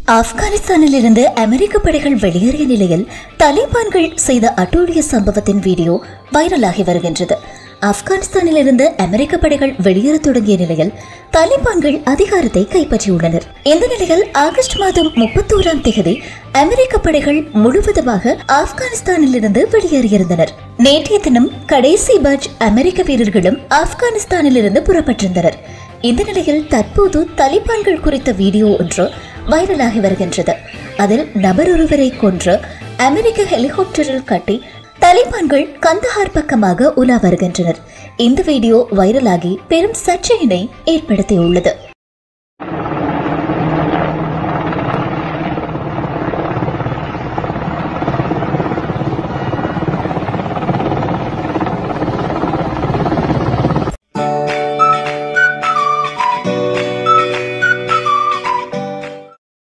ஆப்கானிஸ்தானில் இருந்து அமெரிக்க படைகள் வெளியேறிய நிலையில் தலிபான்கள் செய்த அட்டூழிய சம்பவத்தின் வீடியோ வைரலாகி வருகின்றது ஆப்கானிஸ்தானில் இருந்து அமெரிக்க படைகள் வெளியேறத் தொடங்கிய நிலையில் தாலிபான்கள் அதிகாரத்தை கைப்பற்றியுள்ளனர் இந்த நிலையில் ஆகஸ்ட் மாதம் முப்பத்தோராம் தேதி அமெரிக்க படைகள் முழுவதுமாக ஆப்கானிஸ்தானில் இருந்து வெளியேறியிருந்தனர் நேற்றைய தினம் கடைசி பேட்ச் அமெரிக்க வீரர்களும் ஆப்கானிஸ்தானில் இருந்து புறப்பட்டிருந்தனர் இந்த நிலையில் தற்போது தலிபான்கள் குறித்த வீடியோ ஒன்று வைரலாகி வருகின்றது அதில் நபர் ஒருவரை கொன்று அமெரிக்க ஹெலிகாப்டரில் கட்டி தலிபான்கள் கந்தஹார் பக்கமாக உலா வருகின்றனர் இந்த வீடியோ வைரலாகி பெரும் சர்ச்சையினை ஏற்படுத்தியுள்ளது